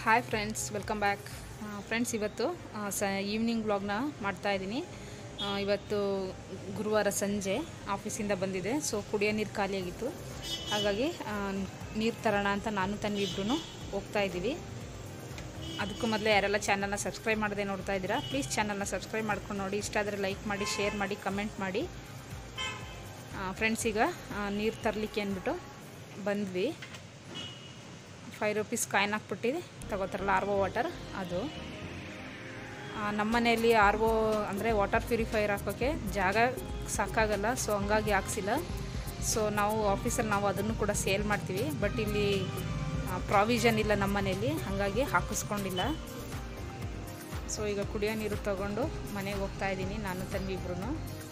hi friends welcome back friends ಇವತ್ತು ಆ, ಸ ಈವ್ನಿಂಗ್ ವ್ಲಾಗ್ನ ಮಾಡ್ತಾಯಿದ್ದೀನಿ ಇವತ್ತು ಗುರುವಾರ ಸಂಜೆ ಆಫೀಸಿಂದ ಬಂದಿದೆ ಸೊ ಕುಡಿಯೋ ನೀರು ಖಾಲಿಯಾಗಿತ್ತು ಹಾಗಾಗಿ ನೀರು ತರೋಣ ಅಂತ ನಾನು ತನ್ವಿ ಇಬ್ಬರೂ ಹೋಗ್ತಾ ಇದ್ದೀವಿ ಅದಕ್ಕೂ ಮೊದಲು ಯಾರೆಲ್ಲ ಚಾನಲ್ನ ಸಬ್ಸ್ಕ್ರೈಬ್ ಮಾಡದೆ ನೋಡ್ತಾ ಇದ್ದೀರಾ ಪ್ಲೀಸ್ ಚಾನಲ್ನ ಸಬ್ಸ್ಕ್ರೈಬ್ ಮಾಡ್ಕೊಂಡು ನೋಡಿ ಇಷ್ಟ ಆದರೆ ಲೈಕ್ ಮಾಡಿ ಶೇರ್ ಮಾಡಿ ಕಮೆಂಟ್ ಮಾಡಿ ಫ್ರೆಂಡ್ಸ್ ಈಗ ನೀರು ತರಲಿಕ್ಕೆ ಅಂದ್ಬಿಟ್ಟು ಬಂದ್ವಿ ಫೈವ್ ರುಪೀಸ್ ಕಾಯಿನ್ ಹಾಕ್ಬಿಟ್ಟು ತಗೋತಾರಲ್ಲ ಆರ್ ಒ ವಾಟರ್ ಅದು ಆ, ನಮ್ಮ ಮನೆಯಲ್ಲಿ ಆರ್ ಒ ಅಂದರೆ ವಾಟರ್ ಪ್ಯೂರಿಫೈಯರ್ ಹಾಕೋಕ್ಕೆ ಜಾಗ ಸಾಕಾಗಲ್ಲ ಸೊ ಹಂಗಾಗಿ ಹಾಕ್ಸಿಲ್ಲ ಸೊ ನಾವು ಆಫೀಸಲ್ಲಿ ನಾವು ಅದನ್ನು ಕೂಡ ಸೇಲ್ ಮಾಡ್ತೀವಿ ಬಟ್ ಇಲ್ಲಿ ಪ್ರಾವಿಷನ್ ಇಲ್ಲ ನಮ್ಮ ಮನೆಯಲ್ಲಿ ಹಾಗಾಗಿ ಹಾಕಿಸ್ಕೊಂಡಿಲ್ಲ ಸೊ ಈಗ ಕುಡಿಯೋ ನೀರು ತಗೊಂಡು ಮನೆಗೆ ಹೋಗ್ತಾ ಇದ್ದೀನಿ ನಾನು ತಂಗಿ ಇಬ್ರು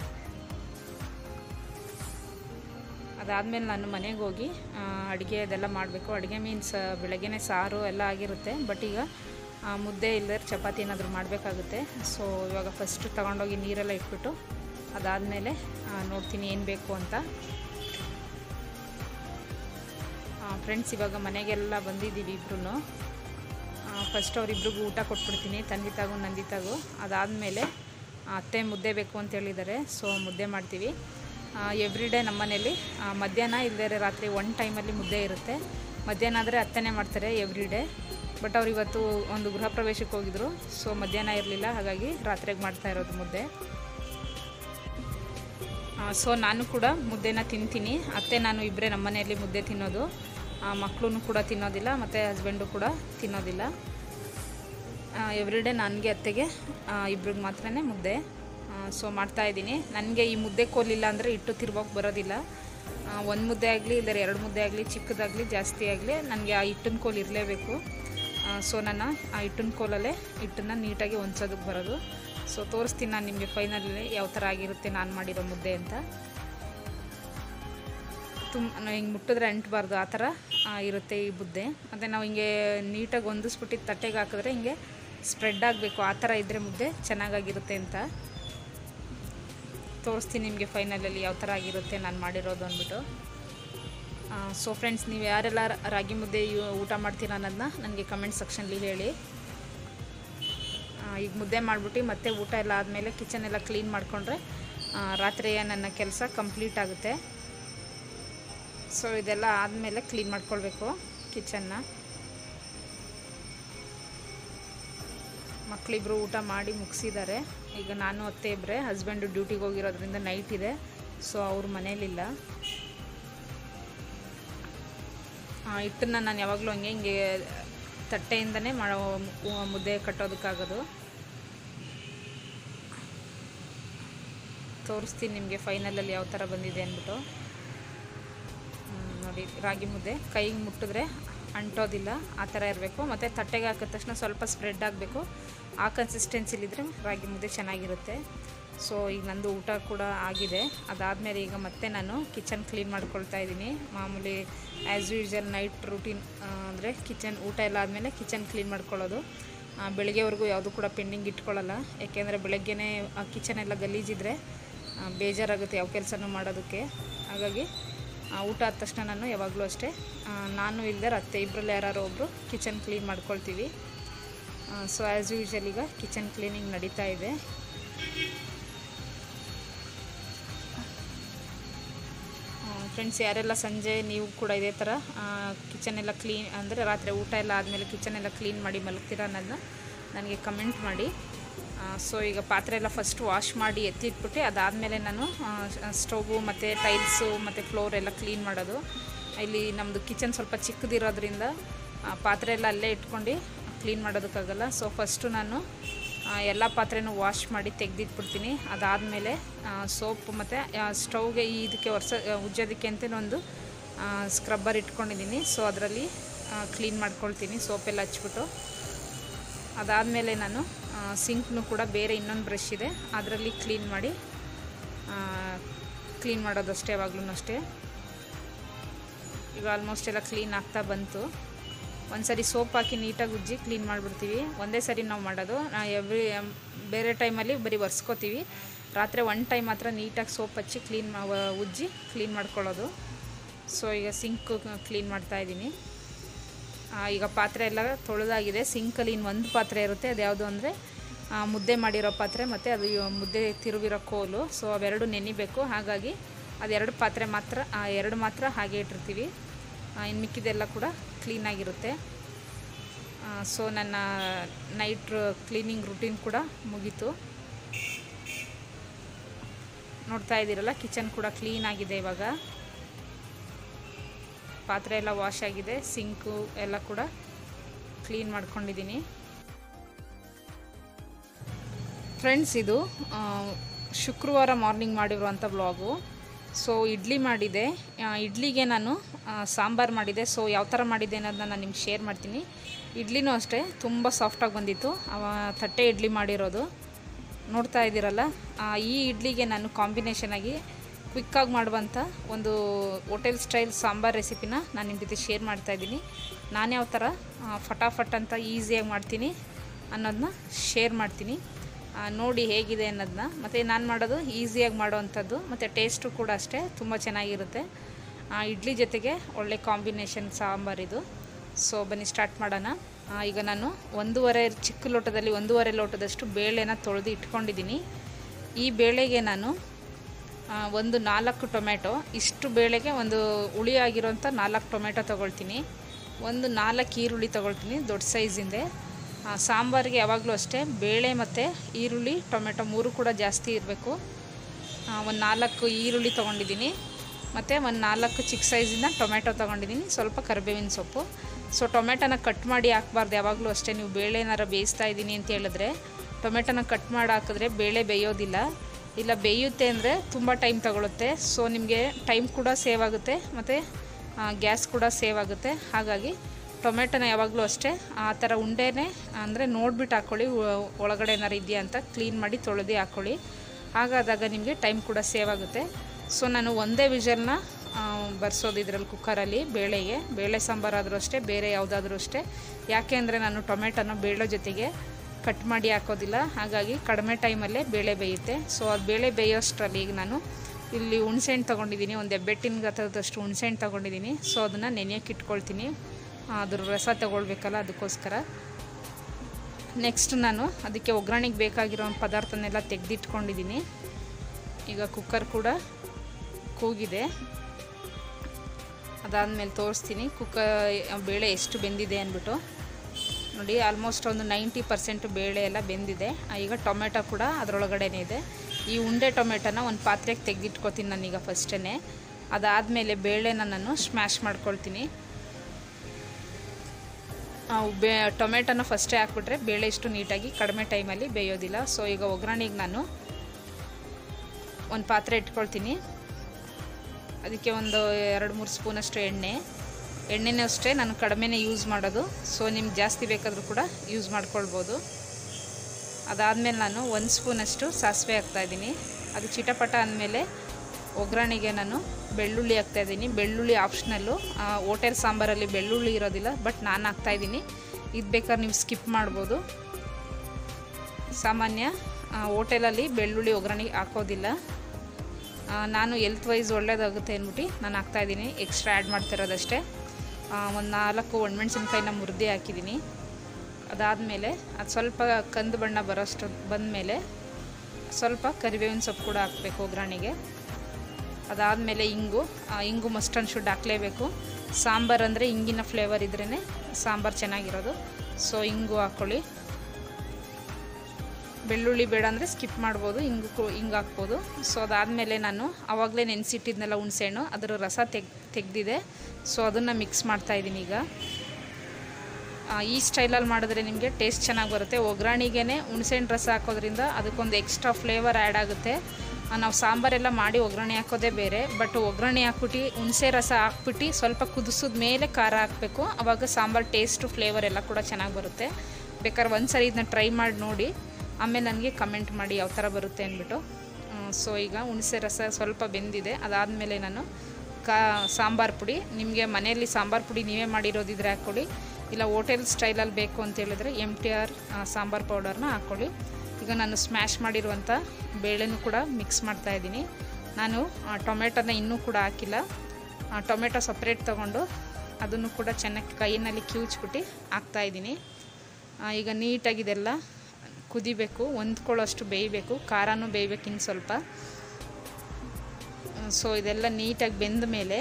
ಅದಾದಮೇಲೆ ನಾನು ಮನೆಗೆ ಹೋಗಿ ಅಡುಗೆ ಅದೆಲ್ಲ ಮಾಡಬೇಕು ಅಡುಗೆ ಮೀನ್ಸ್ ಬೆಳಗ್ಗೆನೇ ಸಾರು ಎಲ್ಲ ಆಗಿರುತ್ತೆ ಬಟ್ ಈಗ ಆ, ಮುದ್ದೆ ಇಲ್ಲದೆ ಚಪಾತಿ ಏನಾದರೂ ಮಾಡಬೇಕಾಗುತ್ತೆ ಸೊ ಇವಾಗ ಫಸ್ಟ್ ತಗೊಂಡೋಗಿ ನೀರೆಲ್ಲ ಇಟ್ಬಿಟ್ಟು ಅದಾದಮೇಲೆ ನೋಡ್ತೀನಿ ಏನು ಬೇಕು ಅಂತ ಫ್ರೆಂಡ್ಸ್ ಇವಾಗ ಮನೆಗೆಲ್ಲ ಬಂದಿದ್ದೀವಿ ಇಬ್ರು ಫಸ್ಟ್ ಅವರಿಬ್ರಿಗೂ ಊಟ ಕೊಟ್ಬಿಡ್ತೀನಿ ತನ್ವಿತಾಗೂ ನಂದಿತಾಗೂ ಅದಾದಮೇಲೆ ಅತ್ತೆ ಮುದ್ದೆ ಬೇಕು ಅಂತ ಹೇಳಿದ್ದಾರೆ ಸೊ ಮುದ್ದೆ ಮಾಡ್ತೀವಿ ಎವ್ರಿ ಡೇ ನಮ್ಮ ಮನೇಲಿ ಆ, ಮಧ್ಯಾಹ್ನ ಇಲ್ಲದೇ ರಾತ್ರಿ ಒನ್ ಟೈಮಲ್ಲಿ ಮುದ್ದೆ ಇರುತ್ತೆ ಮಧ್ಯಾಹ್ನ ಆದರೆ ಅತ್ತೆನೇ ಮಾಡ್ತಾರೆ ಎವ್ರಿ ಡೇ ಬಟ್ ಅವ್ರು ಇವತ್ತು ಒಂದು ಗೃಹ ಪ್ರವೇಶಕ್ಕೆ ಹೋಗಿದ್ರು ಸೊ ಮಧ್ಯಾಹ್ನ ಇರಲಿಲ್ಲ ಹಾಗಾಗಿ ರಾತ್ರಿಗೆ ಮಾಡ್ತಾ ಇರೋದು ಮುದ್ದೆ ಸೊ ನಾನು ಕೂಡ ಮುದ್ದೆನ ತಿಂತೀನಿ ಅತ್ತೆ ನಾನು ಇಬ್ಬರೇ ನಮ್ಮ ಮನೆಯಲ್ಲಿ ಮುದ್ದೆ ತಿನ್ನೋದು ಮಕ್ಕಳು ಕೂಡ ತಿನ್ನೋದಿಲ್ಲ ಮತ್ತು ಹಸ್ಬೆಂಡು ಕೂಡ ತಿನ್ನೋದಿಲ್ಲ ಎವ್ರಿ ಡೇ ನನಗೆ ಅತ್ತೆಗೆ ಇಬ್ರಿಗೆ ಮಾತ್ರನೇ ಮುದ್ದೆ ಸೊ ಮಾಡ್ತಾಯಿದ್ದೀನಿ ನನಗೆ ಈ ಮುದ್ದೆ ಕೋಲಿಲ್ಲ ಅಂದರೆ ಇಟ್ಟು ತಿರ್ಬೋಕೆ ಬರೋದಿಲ್ಲ ಒಂದು ಮುದ್ದೆ ಆಗಲಿ ಇಲ್ಲದ್ರೆ ಎರಡು ಮುದ್ದೆ ಆಗಲಿ ಚಿಕ್ಕದಾಗಲಿ ಜಾಸ್ತಿ ಆಗಲಿ ನನಗೆ ಆ ಹಿಟ್ಟಿನ ಕೋಲು ಇರಲೇಬೇಕು ಸೊ ನಾನು ಆ ಹಿಟ್ಟಿನ ಕೋಲಲ್ಲೇ ಹಿಟ್ಟನ್ನು ನೀಟಾಗಿ ಹೊಂಚೋದಕ್ಕೆ ಬರೋದು ಸೊ ತೋರಿಸ್ತೀನಿ ನಾನು ನಿಮಗೆ ಫೈನಲಲ್ಲಿ ಯಾವ ಥರ ಆಗಿರುತ್ತೆ ನಾನು ಮಾಡಿರೋ ಮುದ್ದೆ ಅಂತ ತುಂಬ ಹಿಂಗೆ ಮುಟ್ಟಿದ್ರೆ ಅಂಟಬಾರ್ದು ಆ ಥರ ಆ, ಇರುತ್ತೆ ಈ ಮುದ್ದೆ ಮತ್ತು ನಾವು ಹಿಂಗೆ ನೀಟಾಗಿ ಹೊಂದಿಸ್ಬಿಟ್ಟು ತಟ್ಟೆಗೆ ಹಾಕಿದ್ರೆ ಹಿಂಗೆ ಸ್ಪ್ರೆಡ್ ಆಗಬೇಕು ಆ ಥರ ಇದ್ದರೆ ಮುದ್ದೆ ಚೆನ್ನಾಗಾಗಿರುತ್ತೆ ಅಂತ ತೋರಿಸ್ತೀನಿ ನಿಮಗೆ ಫೈನಲಲ್ಲಿ ಯಾವ ಥರ ಆಗಿರುತ್ತೆ ನಾನು ಮಾಡಿರೋದು ಅಂದ್ಬಿಟ್ಟು ಸೊ ಫ್ರೆಂಡ್ಸ್ ನೀವು ಯಾರೆಲ್ಲ ರಾಗಿ ಮುದ್ದೆ ಯು- ಊಟ ಮಾಡ್ತೀರಾ ಅನ್ನೋದನ್ನ ನನಗೆ ಕಮೆಂಟ್ ಸೆಕ್ಷನ್ಲಿ ಹೇಳಿ ಆ, ಈಗ ಮುದ್ದೆ ಮಾಡಿಬಿಟ್ಟು ಮತ್ತೆ ಊಟ ಎಲ್ಲ ಆದಮೇಲೆ ಕಿಚನ್ ಎಲ್ಲ ಕ್ಲೀನ್ ಮಾಡಿಕೊಂಡ್ರೆ ರಾತ್ರಿಯ ನನ್ನ ಕೆಲಸ ಕಂಪ್ಲೀಟ್ ಆಗುತ್ತೆ ಸೊ ಇದೆಲ್ಲ ಆದಮೇಲೆ ಕ್ಲೀನ್ ಮಾಡ್ಕೊಳ್ಬೇಕು ಕಿಚನ್ನ ಮಕ್ಕಳಿಬ್ರು ಊಟ ಮಾಡಿ ಮುಗಿಸಿದ್ದಾರೆ ಈಗ ನಾನು ಅತ್ತೆ ಇಬ್ಬರೇ ಹಸ್ಬೆಂಡು ಡ್ಯೂಟಿಗೆ ಹೋಗಿರೋದ್ರಿಂದ ನೈಟ್ ಇದೆ ಸೊ ಅವ್ರ ಮನೇಲಿಲ್ಲ ಆ, ಹಿಟ್ಟನ್ನ ನಾನು ಯಾವಾಗಲೂ ಹಂಗೆ ಹಿಂಗೆ ತಟ್ಟೆಯಿಂದನೇ ಮಾಡೋ ಮು- ಮುದ್ದೆ ಕಟ್ಟೋದಕ್ಕಾಗೋದು ತೋರಿಸ್ತೀನಿ ನಿಮಗೆ ಫೈನಲಲ್ಲಿ ಯಾವ ಥರ ಬಂದಿದೆ ಅಂದ್ಬಿಟ್ಟು ಹ್ಮ್, ನೋಡಿ ರಾಗಿ ಮುದ್ದೆ ಕೈಗೆ ಮುಟ್ಟಿದ್ರೆ ಅಂಟೋದಿಲ್ಲ ಆ ಥರ ಇರಬೇಕು ಮತ್ತು ತಟ್ಟೆಗೆ ಹಾಕಿದ ತಕ್ಷಣ ಸ್ವಲ್ಪ ಸ್ಪ್ರೆಡ್ ಆಗಬೇಕು ಆ ಕನ್ಸಿಸ್ಟೆನ್ಸಿಲಿದ್ರೆ ರಾಗಿ ಮುದ್ದೆ ಚೆನ್ನಾಗಿರುತ್ತೆ ಸೊ ಈಗ ನಂದು ಊಟ ಕೂಡ ಆಗಿದೆ ಅದಾದಮೇಲೆ ಈಗ ಮತ್ತೆ ನಾನು ಕಿಚನ್ ಕ್ಲೀನ್ ಮಾಡ್ಕೊಳ್ತಾ ಇದ್ದೀನಿ ಮಾಮೂಲಿ ಆ್ಯಸ್ ಯೂಶಲ್ ನೈಟ್ ರೂಟೀನ್ ಅಂದರೆ ಕಿಚನ್ ಊಟ ಎಲ್ಲ ಆದಮೇಲೆ ಕಿಚನ್ ಕ್ಲೀನ್ ಮಾಡ್ಕೊಳ್ಳೋದು ಆ, ಬೆಳಗ್ಗೆವರೆಗೂ ಯಾವುದು ಕೂಡ ಪೆಂಡಿಂಗ್ ಇಟ್ಕೊಳ್ಳಲ್ಲ ಯಾಕೆಂದರೆ ಬೆಳಗ್ಗೆನೇ ಕಿಚನ್ ಎಲ್ಲ ಗಲೀಜಿದ್ರೆ ಆ, ಬೇಜಾರಾಗುತ್ತೆ ಯಾವ ಕೆಲಸನೂ ಮಾಡೋದಕ್ಕೆ ಹಾಗಾಗಿ ಆ, ಊಟ ಆದ ತಕ್ಷಣ ನಾನು ಯಾವಾಗಲೂ ಅಷ್ಟೇ ಆ, ನಾನು ಇಲ್ಲದೆ ಅತ್ತೆ ಇಬ್ಬರಲ್ಲಿ ಯಾರು ಒಬ್ಬರು ಕಿಚನ್ ಕ್ಲೀನ್ ಮಾಡ್ಕೊಳ್ತೀವಿ ಸೊ ಆ್ಯಸ್ ಯೂಶಲ್ ಈಗ ಕಿಚನ್ ಕ್ಲೀನಿಂಗ್ ನಡೀತಾ ಇದೆ ಫ್ರೆಂಡ್ಸ್ ಯಾರೆಲ್ಲ ಸಂಜೆ ನೀವು ಕೂಡ ಇದೇ ಥರ ಕಿಚನ್ ಎಲ್ಲ ಕ್ಲೀನ್ ಅಂದರೆ ರಾತ್ರಿ ಊಟ ಎಲ್ಲ ಆದಮೇಲೆ ಕಿಚನ್ ಎಲ್ಲ ಕ್ಲೀನ್ ಮಾಡಿ ಮಲಗ್ತೀರಾ ಅನ್ನೋದನ್ನ ನನಗೆ ಕಮೆಂಟ್ ಮಾಡಿ ಸೊ ಈಗ ಪಾತ್ರೆ ಎಲ್ಲ ಫಸ್ಟ್ ವಾಶ್ ಮಾಡಿ ಎತ್ತಿಟ್ಬಿಟ್ಟು ಅದಾದಮೇಲೆ ನಾನು ಸ್ಟೌವು ಮತ್ತು ಟೈಲ್ಸು ಮತ್ತು ಫ್ಲೋರ್ ಎಲ್ಲ ಕ್ಲೀನ್ ಮಾಡೋದು ಇಲ್ಲಿ ನಮ್ಮದು ಕಿಚನ್ ಸ್ವಲ್ಪ ಚಿಕ್ಕದಿರೋದ್ರಿಂದ ಆ, ಪಾತ್ರೆ ಎಲ್ಲ ಅಲ್ಲೇ ಇಟ್ಕೊಂಡು ಕ್ಲೀನ್ ಮಾಡೋದಕ್ಕಾಗಲ್ಲ ಸೊ ಫಸ್ಟು ನಾನು ಆ, ಎಲ್ಲ ಪಾತ್ರೆನೂ ವಾಶ್ ಮಾಡಿ ತೆಗೆದಿಟ್ಬಿಡ್ತೀನಿ ಅದಾದಮೇಲೆ ಸೋಪ್ ಮತ್ತು ಸ್ಟವ್ಗೆ ಈ ಇದಕ್ಕೆ ಒರ್ಸ ಉಜ್ಜೋದಕ್ಕೆ ಅಂತಲೇ ಒಂದು ಸ್ಕ್ರಬ್ಬರ್ ಇಟ್ಕೊಂಡಿದ್ದೀನಿ ಸೊ ಅದರಲ್ಲಿ ಕ್ಲೀನ್ ಮಾಡ್ಕೊಳ್ತೀನಿ ಸೋಪೆಲ್ಲ ಹಚ್ಬಿಟ್ಟು ಅದಾದಮೇಲೆ ನಾನು ಸಿಂಕ್ನು ಕೂಡ ಬೇರೆ ಇನ್ನೊಂದು ಬ್ರಷ್ ಇದೆ ಅದರಲ್ಲಿ ಕ್ಲೀನ್ ಮಾಡಿ ಕ್ಲೀನ್ ಮಾಡೋದು ಅಷ್ಟೇ ಯಾವಾಗ್ಲೂ ಅಷ್ಟೇ ಈಗ ಆಲ್ಮೋಸ್ಟ್ ಎಲ್ಲ ಕ್ಲೀನ್ ಆಗ್ತಾ ಬಂತು ಒಂದು ಸರಿ ಸೋಪ್ ಹಾಕಿ ನೀಟಾಗಿ ಉಜ್ಜಿ ಕ್ಲೀನ್ ಮಾಡಿಬಿಡ್ತೀವಿ ಒಂದೇ ಸರಿ ನಾವು ಮಾಡೋದು ಎವ್ರಿ ಬೇರೆ ಟೈಮಲ್ಲಿ ಬರೀ ಒರೆಸ್ಕೋತೀವಿ ರಾತ್ರಿ ಒನ್ ಟೈಮ್ ಮಾತ್ರ ನೀಟಾಗಿ ಸೋಪ್ ಹಚ್ಚಿ ಕ್ಲೀನ್ ಉಜ್ಜಿ ಕ್ಲೀನ್ ಮಾಡ್ಕೊಳ್ಳೋದು ಸೊ ಈಗ ಸಿಂಕ್ ಕ್ಲೀನ್ ಮಾಡ್ತಾಯಿದ್ದೀನಿ ಈಗ ಪಾತ್ರೆ ಎಲ್ಲ ತೊಳೆದಾಗಿದೆ ಸಿಂಕಲ್ಲಿ ಇನ್ನು ಒಂದು ಪಾತ್ರೆ ಇರುತ್ತೆ ಅದ್ಯಾವುದು ಅಂದರೆ ಮುದ್ದೆ ಮಾಡಿರೋ ಪಾತ್ರೆ ಮತ್ತು ಅದು ಮುದ್ದೆ ತಿರುವಿರೋ ಕೋಲು ಸೊ ಅವೆರಡು ನೆನಿಬೇಕು ಹಾಗಾಗಿ ಅದೆರಡು ಪಾತ್ರೆ ಮಾತ್ರ ಆ ಎರಡು ಮಾತ್ರ ಹಾಗೆ ಇಟ್ಟಿರ್ತೀವಿ ಇನ್ನು ಮಿಕ್ಕಿದೆಲ್ಲ ಕೂಡ ಕ್ಲೀನಾಗಿರುತ್ತೆ ಸೊ ನನ್ನ ನೈಟ್ ಕ್ಲೀನಿಂಗ್ ರುಟೀನ್ ಕೂಡ ಮುಗೀತು ನೋಡ್ತಾ ಇದ್ದೀರಲ್ಲ ಕಿಚನ್ ಕೂಡ ಕ್ಲೀನ್ ಆಗಿದೆ ಇವಾಗ ಪಾತ್ರೆ ಎಲ್ಲ ವಾಶ್ ಆಗಿದೆ ಸಿಂಕು ಎಲ್ಲ ಕೂಡ ಕ್ಲೀನ್ ಮಾಡ್ಕೊಂಡಿದ್ದೀನಿ ಫ್ರೆಂಡ್ಸ್ ಇದು ಶುಕ್ರವಾರ ಮಾರ್ನಿಂಗ್ ಮಾಡಿರುವಂಥ ಬ್ಲಾಗು ಸೊ ಇಡ್ಲಿ ಮಾಡಿದೆ ಇಡ್ಲಿಗೆ ನಾನು ಸಾಂಬಾರು ಮಾಡಿದೆ ಸೊ ಯಾವ ಥರ ಮಾಡಿದೆ ಅನ್ನೋದನ್ನ ನಾನು ನಿಮ್ಗೆ ಶೇರ್ ಮಾಡ್ತೀನಿ ಇಡ್ಲಿನೂ ಅಷ್ಟೇ ತುಂಬ ಸಾಫ್ಟಾಗಿ ಬಂದಿತ್ತು ಅವ ತಟ್ಟೆ ಇಡ್ಲಿ ಮಾಡಿರೋದು ನೋಡ್ತಾ ಇದ್ದೀರಲ್ಲ ಈ ಇಡ್ಲಿಗೆ ನಾನು ಕಾಂಬಿನೇಷನ್ ಆಗಿ ಕ್ವಿಕ್ಕಾಗಿ ಮಾಡುವಂಥ ಒಂದು ಹೋಟೆಲ್ ಸ್ಟೈಲ್ ಸಾಂಬಾರ್ ರೆಸಿಪಿನ ನಾನು ನಿಮ್ಮ ಜೊತೆ ಶೇರ್ ಮಾಡ್ತಾಯಿದ್ದೀನಿ ನಾನು ಯಾವ ಥರ ಫಟಾಫಟ್ ಅಂತ ಈಸಿಯಾಗಿ ಮಾಡ್ತೀನಿ ಅನ್ನೋದನ್ನ ಶೇರ್ ಮಾಡ್ತೀನಿ ನೋಡಿ ಹೇಗಿದೆ ಅನ್ನೋದನ್ನ ಮತ್ತು ನಾನು ಮಾಡೋದು ಈಸಿಯಾಗಿ ಮಾಡೋವಂಥದ್ದು ಮತ್ತು ಟೇಸ್ಟು ಕೂಡ ಅಷ್ಟೇ ತುಂಬ ಚೆನ್ನಾಗಿರುತ್ತೆ ಇಡ್ಲಿ ಜೊತೆಗೆ ಒಳ್ಳೆ ಕಾಂಬಿನೇಷನ್ ಸಾಂಬಾರಿದು ಸೊ ಬನ್ನಿ ಸ್ಟಾರ್ಟ್ ಮಾಡೋಣ ಈಗ ನಾನು ಒಂದೂವರೆ ಚಿಕ್ಕ ಲೋಟದಲ್ಲಿ ಒಂದೂವರೆ ಲೋಟದಷ್ಟು ಬೇಳೆನ ತೊಳೆದು ಇಟ್ಕೊಂಡಿದ್ದೀನಿ ಈ ಬೇಳೆಗೆ ನಾನು ಒಂದು ನಾಲ್ಕು ಟೊಮೆಟೊ ಇಷ್ಟು ಬೇಳೆಗೆ ಒಂದು ಹುಳಿ ಆಗಿರೋಂಥ ನಾಲ್ಕು ಟೊಮೆಟೊ ತೊಗೊಳ್ತೀನಿ ಒಂದು ನಾಲ್ಕು ಈರುಳ್ಳಿ ತೊಗೊಳ್ತೀನಿ ದೊಡ್ಡ ಸೈಜಿಂದೆ ಸಾಂಬಾರಿಗೆ ಯಾವಾಗಲೂ ಅಷ್ಟೇ ಬೇಳೆ ಮತ್ತು ಈರುಳ್ಳಿ ಟೊಮೆಟೊ ಮೂರು ಕೂಡ ಜಾಸ್ತಿ ಇರಬೇಕು ಒಂದು ನಾಲ್ಕು ಈರುಳ್ಳಿ ತೊಗೊಂಡಿದ್ದೀನಿ ಮತ್ತು ಒಂದು ನಾಲ್ಕು ಚಿಕ್ಕ ಸೈಜಿಂದ ಟೊಮೆಟೊ ತೊಗೊಂಡಿದ್ದೀನಿ ಸ್ವಲ್ಪ ಕರಿಬೇವಿನ ಸೊಪ್ಪು ಸೊ ಟೊಮೆಟೊನ ಕಟ್ ಮಾಡಿ ಹಾಕ್ಬಾರ್ದು ಯಾವಾಗಲೂ ಅಷ್ಟೇ ನೀವು ಬೇಳೆ ಏನಾರ ಬೇಯಿಸ್ತಾ ಇದ್ದೀನಿ ಅಂತ ಹೇಳಿದ್ರೆ ಟೊಮೆಟೊನ ಕಟ್ ಮಾಡಿ ಹಾಕಿದ್ರೆ ಬೇಳೆ ಬೇಯೋದಿಲ್ಲ ಇಲ್ಲ ಬೇಯುತ್ತೆ ಅಂದರೆ ತುಂಬ ಟೈಮ್ ತಗೊಳುತ್ತೆ ಸೊ ನಿಮಗೆ ಟೈಮ್ ಕೂಡ ಸೇವ್ ಆಗುತ್ತೆ ಮತ್ತು ಗ್ಯಾಸ್ ಕೂಡ ಸೇವ್ ಆಗುತ್ತೆ ಹಾಗಾಗಿ ಟೊಮೆಟೊನ ಯಾವಾಗಲೂ ಅಷ್ಟೇ ಆ ಥರ ಉಂಡೆನೇ ಅಂದರೆ ನೋಡಿಬಿಟ್ಟು ಹಾಕ್ಕೊಳ್ಳಿ ಒಳಗಡೆ ಏನಾರು ಇದೆಯಾ ಅಂತ ಕ್ಲೀನ್ ಮಾಡಿ ತೊಳೆದು ಹಾಕ್ಕೊಳ್ಳಿ ಹಾಗಾದಾಗ ನಿಮಗೆ ಟೈಮ್ ಕೂಡ ಸೇವ್ ಆಗುತ್ತೆ ಸೊ ನಾನು ಒಂದೇ ವಿಷಲ್ನ ಬರ್ಸೋದು ಇದರಲ್ಲಿ ಕುಕ್ಕರಲ್ಲಿ ಬೇಳೆಗೆ ಬೇಳೆ ಸಾಂಬಾರಾದರೂ ಅಷ್ಟೇ ಬೇರೆ ಯಾವುದಾದ್ರೂ ಅಷ್ಟೇ ಯಾಕೆ ಅಂದರೆ ನಾನು ಟೊಮೆಟೊನ ಬೇಳೆ ಜೊತೆಗೆ ಕಟ್ ಮಾಡಿ ಹಾಕೋದಿಲ್ಲ ಹಾಗಾಗಿ ಕಡಿಮೆ ಟೈಮಲ್ಲೇ ಬೇಳೆ ಬೇಯುತ್ತೆ ಸೊ ಅದು ಬೇಳೆ ಬೇಯೋಷ್ಟರಲ್ಲಿ ಈಗ ನಾನು ಇಲ್ಲಿ ಹುಣ್ಸೆಹಣ್ಣು ತೊಗೊಂಡಿದ್ದೀನಿ ಒಂದು ಹೆಬ್ಬೆಟ್ಟಿನ ಗತದಷ್ಟು ಹುಣ್ಸೆಹಣ್ಣು ತೊಗೊಂಡಿದ್ದೀನಿ ಸೊ ಅದನ್ನು ನೆನೆಯೋಕೆ ಇಟ್ಕೊಳ್ತೀನಿ ಅದ್ರ ರಸ ತಗೊಳ್ಬೇಕಲ್ಲ ಅದಕ್ಕೋಸ್ಕರ ನೆಕ್ಸ್ಟ್ ನಾನು ಅದಕ್ಕೆ ಒಗ್ಗರಣೆಗೆ ಬೇಕಾಗಿರೋ ಪದಾರ್ಥನೆಲ್ಲ ತೆಗೆದಿಟ್ಕೊಂಡಿದ್ದೀನಿ ಈಗ ಕುಕ್ಕರ್ ಕೂಡ ಕೂಗಿದೆ ಅದಾದಮೇಲೆ ತೋರಿಸ್ತೀನಿ ಕುಕ್ಕರ್ ಬೇಳೆ ಎಷ್ಟು ಬೆಂದಿದೆ ಅಂದ್ಬಿಟ್ಟು ನೋಡಿ ಆಲ್ಮೋಸ್ಟ್ ಒಂದು ನೈಂಟಿ ಪರ್ಸೆಂಟ್ ಬೇಳೆ ಎಲ್ಲ ಬೆಂದಿದೆ ಈಗ ಟೊಮೆಟೊ ಕೂಡ ಅದರೊಳಗಡೆನೇ ಇದೆ ಈ ಉಂಡೆ ಟೊಮೆಟೊನ ಒಂದು ಪಾತ್ರೆಗೆ ತೆಗೆದಿಟ್ಕೊತೀನಿ ನಾನೀಗ ಫಸ್ಟೇ ಅದಾದಮೇಲೆ ಬೇಳೆನ ನಾನು ಸ್ಮ್ಯಾಶ್ ಮಾಡ್ಕೊಳ್ತೀನಿ ಬೇ ಟೊಮೆಟೊನ ಫಸ್ಟೇ ಹಾಕ್ಬಿಟ್ರೆ ಬೇಳೆ ಇಷ್ಟು ನೀಟಾಗಿ ಕಡಿಮೆ ಟೈಮಲ್ಲಿ ಬೇಯೋದಿಲ್ಲ ಸೊ ಈಗ ಒಗ್ಗರಣೆಗೆ ನಾನು ಒಂದು ಪಾತ್ರೆ ಇಟ್ಕೊಳ್ತೀನಿ ಅದಕ್ಕೆ ಒಂದು ಎರಡು ಮೂರು ಸ್ಪೂನಷ್ಟು ಎಣ್ಣೆ ಎಣ್ಣೆನೂ ಅಷ್ಟೇ ನಾನು ಕಡಿಮೆನೇ ಯೂಸ್ ಮಾಡೋದು ಸೊ ನಿಮ್ಗೆ ಜಾಸ್ತಿ ಬೇಕಾದರೂ ಕೂಡ ಯೂಸ್ ಮಾಡ್ಕೊಳ್ಬೋದು ಅದಾದಮೇಲೆ ನಾನು ಒಂದು ಸ್ಪೂನಷ್ಟು ಸಾಸಿವೆ ಹಾಕ್ತಾಯಿದ್ದೀನಿ ಅದು ಚಿಟಪಟ ಅಂದಮೇಲೆ ಒಗ್ಗರಣೆಗೆ ನಾನು ಬೆಳ್ಳುಳ್ಳಿ ಹಾಕ್ತಾಯಿದ್ದೀನಿ ಬೆಳ್ಳುಳ್ಳಿ ಆಪ್ಷನಲ್ಲು ಹೋಟೆಲ್ ಸಾಂಬಾರಲ್ಲಿ ಬೆಳ್ಳುಳ್ಳಿ ಇರೋದಿಲ್ಲ ಬಟ್ ನಾನು ಹಾಕ್ತಾಯಿದ್ದೀನಿ ಇದು ಬೇಕಾದ್ರೆ ನೀವು ಸ್ಕಿಪ್ ಮಾಡ್ಬೋದು ಸಾಮಾನ್ಯ ಹೋಟೆಲಲ್ಲಿ ಬೆಳ್ಳುಳ್ಳಿ ಒಗ್ಗರಣೆಗೆ ಹಾಕೋದಿಲ್ಲ ನಾನು ಎಲ್ತ್ ವೈಸ್ ಒಳ್ಳೇದಾಗುತ್ತೆ ಅಂದ್ಬಿಟ್ಟು ನಾನು ಹಾಕ್ತಾಯಿದ್ದೀನಿ ಎಕ್ಸ್ಟ್ರಾ ಆ್ಯಡ್ ಮಾಡ್ತಿರೋದಷ್ಟೇ ಒಂದು ನಾಲ್ಕು ಒಣಮೆಣ್ಸಿನ್ಕಾಯಿನ ಮುರಿದು ಹಾಕಿದ್ದೀನಿ ಅದಾದಮೇಲೆ ಅದು ಸ್ವಲ್ಪ ಕಂದು ಬಣ್ಣ ಬರೋಷ್ಟು ಬಂದಮೇಲೆ ಸ್ವಲ್ಪ ಕರಿಬೇವಿನ ಸೊಪ್ಪು ಕೂಡ ಹಾಕಬೇಕು ಒಗ್ಗರಣೆಗೆ ಅದಾದಮೇಲೆ ಇಂಗು ಇಂಗು ಮಸ್ಟ್ ಆ್ಯಂಡ್ ಶುಡ್ ಹಾಕಲೇಬೇಕು ಸಾಂಬಾರು ಅಂದರೆ ಇಂಗಿನ ಫ್ಲೇವರ್ ಇದ್ರೇ ಸಾಂಬಾರು ಚೆನ್ನಾಗಿರೋದು ಸೊ ಇಂಗು ಹಾಕ್ಕೊಳ್ಳಿ ಬೆಳ್ಳುಳ್ಳಿ ಬೇಡ ಅಂದರೆ ಸ್ಕಿಪ್ ಮಾಡ್ಬೋದು ಹಿಂಗು ಹಿಂಗೆ ಹಾಕ್ಬೋದು ಸೊ ಅದಾದಮೇಲೆ ನಾನು ಆವಾಗಲೇ ನೆನೆಸಿಟ್ಟಿದ್ನೆಲ್ಲ ಹುಣಸೆಹಣ್ಣು ಅದರ ರಸ ತೆಗ್ ತೆಗೆದಿದೆ ಸೊ ಅದನ್ನು ಮಿಕ್ಸ್ ಮಾಡ್ತಾಯಿದ್ದೀನಿ ಈಗ ಈ ಸ್ಟೈಲಲ್ಲಿ ಮಾಡಿದ್ರೆ ನಿಮಗೆ ಟೇಸ್ಟ್ ಚೆನ್ನಾಗಿ ಬರುತ್ತೆ ಒಗ್ಗರಣೆಗೆ ಹುಣಸೆಹಣ್ಣು ರಸ ಹಾಕೋದ್ರಿಂದ ಅದಕ್ಕೊಂದು ಎಕ್ಸ್ಟ್ರಾ ಫ್ಲೇವರ್ ಆ್ಯಡ್ ಆಗುತ್ತೆ ನಾವು ಸಾಂಬಾರೆಲ್ಲ ಮಾಡಿ ಒಗ್ಗರಣೆ ಹಾಕೋದೇ ಬೇರೆ ಬಟ್ ಒಗ್ಗರಣೆ ಹಾಕ್ಬಿಟ್ಟು ಹುಣಸೆ ರಸ ಹಾಕ್ಬಿಟ್ಟು ಸ್ವಲ್ಪ ಕುದಿಸಿದ ಮೇಲೆ ಖಾರ ಹಾಕಬೇಕು ಆವಾಗ ಸಾಂಬಾರು ಟೇಸ್ಟು ಫ್ಲೇವರ್ ಎಲ್ಲ ಕೂಡ ಚೆನ್ನಾಗಿ ಬರುತ್ತೆ ಬೇಕಾದ್ರೆ ಒಂದು ಸರಿ ಇದನ್ನ ಟ್ರೈ ಮಾಡಿ ನೋಡಿ ಆಮೇಲೆ ನನಗೆ ಕಮೆಂಟ್ ಮಾಡಿ ಯಾವ ಥರ ಬರುತ್ತೆ ಅಂದ್ಬಿಟ್ಟು ಸೊ ಈಗ ಹುಣಸೆ ರಸ ಸ್ವಲ್ಪ ಬೆಂದಿದೆ ಅದಾದಮೇಲೆ ನಾನು ಕಾ ಸಾಂಬಾರು ಪುಡಿ ನಿಮಗೆ ಮನೆಯಲ್ಲಿ ಸಾಂಬಾರು ಪುಡಿ ನೀವೇ ಮಾಡಿರೋದಿದ್ರೆ ಹಾಕ್ಕೊಳ್ಳಿ ಇಲ್ಲ ಹೋಟೆಲ್ ಸ್ಟೈಲಲ್ಲಿ ಬೇಕು ಅಂತ ಹೇಳಿದ್ರೆ ಎಮ್ ಟಿ ಆರ್ ಸಾಂಬಾರು ಪೌಡರ್ನ ಹಾಕ್ಕೊಳ್ಳಿ ಈಗ ನಾನು ಸ್ಮ್ಯಾಶ್ ಮಾಡಿರುವಂಥ ಬೇಳೆನೂ ಕೂಡ ಮಿಕ್ಸ್ ಮಾಡ್ತಾಯಿದ್ದೀನಿ ನಾನು ಟೊಮೆಟೊನ ಇನ್ನೂ ಕೂಡ ಹಾಕಿಲ್ಲ ಟೊಮೆಟೊ ಸಪ್ರೇಟ್ ತೊಗೊಂಡು ಅದನ್ನು ಕೂಡ ಚೆನ್ನಾಗಿ ಕೈಯಲ್ಲಿ ಕಿವುಚ್ಬಿಟ್ಟು ಹಾಕ್ತಾಯಿದ್ದೀನಿ ಈಗ ನೀಟಾಗಿ ಇದೆಲ್ಲ ಕುದಿಬೇಕು ಹೊಂದ್ಕೊಳ್ಳೋಷ್ಟು ಬೇಯಬೇಕು ಖಾರನೂ ಬೇಯಬೇಕು ಇನ್ನು ಸ್ವಲ್ಪ ಸೊ ಇದೆಲ್ಲ ನೀಟಾಗಿ ಬೆಂದ ಮೇಲೆ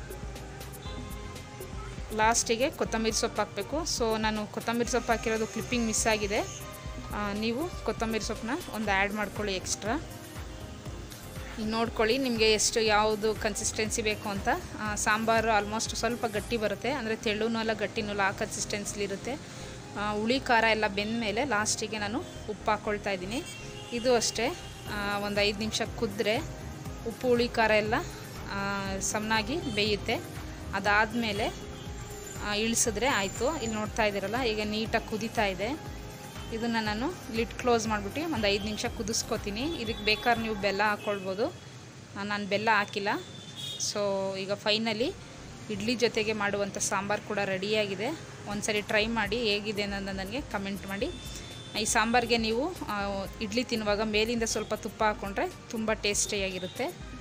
ಲಾಸ್ಟಿಗೆ ಕೊತ್ತಂಬರಿ ಸೊಪ್ಪು ಹಾಕಬೇಕು ಸೊ ನಾನು ಕೊತ್ತಂಬರಿ ಸೊಪ್ಪು ಹಾಕಿರೋದು ಕ್ಲಿಪ್ಪಿಂಗ್ ಮಿಸ್ ಆಗಿದೆ ಆ, ನೀವು ಕೊತ್ತಂಬರಿ ಸೊಪ್ಪನ್ನ ಒಂದು ಆ್ಯಡ್ ಮಾಡ್ಕೊಳ್ಳಿ ಎಕ್ಸ್ಟ್ರಾ ಈಗ ನೋಡ್ಕೊಳ್ಳಿ ನಿಮಗೆ ಎಷ್ಟು ಯಾವುದು ಕನ್ಸಿಸ್ಟೆನ್ಸಿ ಬೇಕು ಅಂತ ಆ, ಸಾಂಬಾರು ಆಲ್ಮೋಸ್ಟ್ ಸ್ವಲ್ಪ ಗಟ್ಟಿ ಬರುತ್ತೆ ಅಂದರೆ ತೆಳುನೂ ಅಲ್ಲ ಗಟ್ಟಿನೂ ಅಲ್ಲ ಆ ಕನ್ಸಿಸ್ಟೆನ್ಸಿಲಿ ಇರುತ್ತೆ ಆ, ಹುಳಿ ಖಾರ ಎಲ್ಲ ಬೆಂದ ಮೇಲೆ ಲಾಸ್ಟಿಗೆ ನಾನು ಉಪ್ಪು ಹಾಕ್ಕೊಳ್ತಾ ಇದ್ದೀನಿ ಇದು ಅಷ್ಟೇ ಒಂದು ಐದು ನಿಮಿಷ ಕುದ್ರೆ ಉಪ್ಪು ಹುಳಿ ಖಾರ ಎಲ್ಲ ಸಮನಾಗಿ ಬೇಯುತ್ತೆ ಅದಾದಮೇಲೆ ಇಳಿಸಿದ್ರೆ ಆಯಿತು ಇಲ್ಲಿ ನೋಡ್ತಾ ಇದ್ದೀರಲ್ಲ ಈಗ ನೀಟಾಗಿ ಕುದೀತಾ ಇದೆ ಇದನ್ನು ನಾನು ಲಿಡ್ ಕ್ಲೋಸ್ ಮಾಡಿಬಿಟ್ಟು ಒಂದು ಐದು ನಿಮಿಷ ಕುದಿಸ್ಕೊತೀನಿ ಇದಕ್ಕೆ ಬೇಕಾದ್ರೆ ನೀವು ಬೆಲ್ಲ ಹಾಕ್ಕೊಳ್ಬೋದು ಆ, ನಾನು ಬೆಲ್ಲ ಹಾಕಿಲ್ಲ ಸೊ ಈಗ ಫೈನಲಿ ಇಡ್ಲಿ ಜೊತೆಗೆ ಮಾಡುವಂಥ ಸಾಂಬಾರು ಕೂಡ ರೆಡಿಯಾಗಿದೆ ಒಂದ್ಸರಿ ಟ್ರೈ ಮಾಡಿ ಹೇಗಿದೆ ಅನ್ನೋದನ್ನ ನನಗೆ ಕಮೆಂಟ್ ಮಾಡಿ ಈ ಸಾಂಬಾರಿಗೆ ನೀವು ಆ, ಇಡ್ಲಿ ತಿನ್ನುವಾಗ ಮೇಲಿಂದ ಸ್ವಲ್ಪ ತುಪ್ಪ ಹಾಕ್ಕೊಂಡ್ರೆ ತುಂಬ ಟೇಸ್ಟಿಯಾಗಿರುತ್ತೆ